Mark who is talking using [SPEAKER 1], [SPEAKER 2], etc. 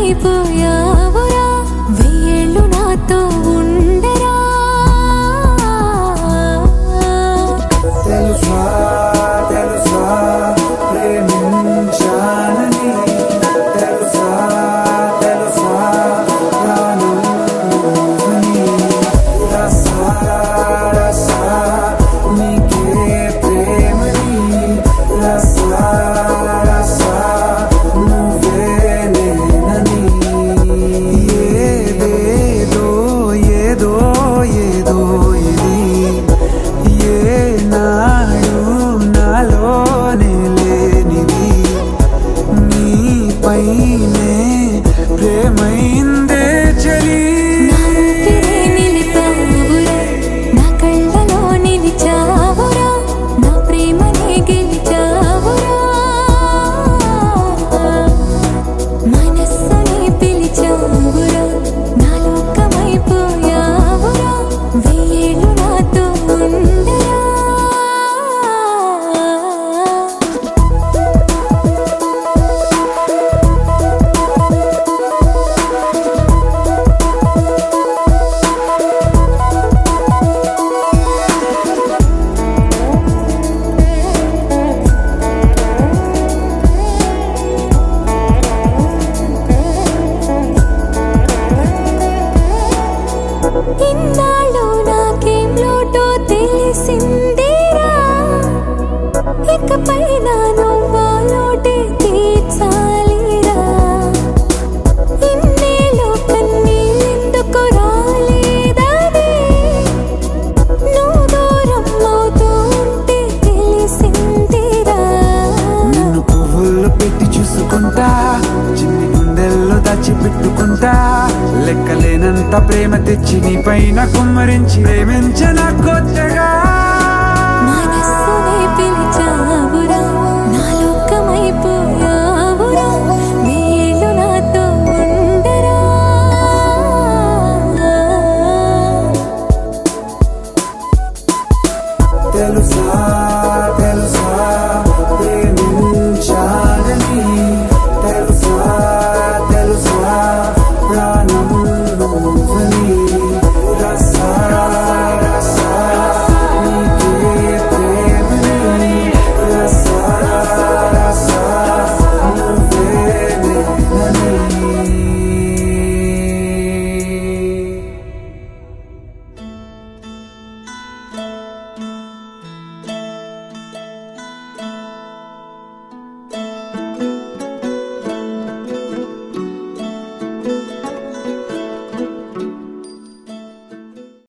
[SPEAKER 1] లోకమైపోయావురా వెయ్యేళ్ళు నాతో ఉండరా
[SPEAKER 2] తెలుసా తెలుసా ప్రేమించానని తెలుసా తెలుసా ప్రాణం నువ్వని రసా రసా నీకే ప్రేమని రసా రసా నువ్వే నేనని ఏదేదో ఏదో ఏదో ఇది ఏనాడు నాలోనే లేనిది నీపైనే ప్రేమైందే చలి
[SPEAKER 1] నా ఊపిరే నిలిపావురా నా కళ్ళలో నిలిచావురా నా ప్రేమనే గెలిచావురా మనస్సుని పిలిచావురా నా లోకమైపోయావురా వెయ్యేళ్ళు నాతో ఉండరా ఇన్నాళ్ళు నాకేం లోటో తెలిసిందిరా ఇకపై నా నువ్వా లోటే తీర్చాలిరా ఇన్నేళ్ళు కన్నీళ్ళెందుకు రాలేదని నువ్వు దూరం అవుతూ ఉంటే తెలిసిందిరా
[SPEAKER 2] నిన్ను పువ్వుల్లో పెట్టి చూసుకుంటా చిన్ని గుండెల్లో దాచి పెట్టుకుంటా లెక్కలేనంత ప్రేమ తెచ్చి నీ పైన కుమ్మరించి ప్రేమించన కొత్తగా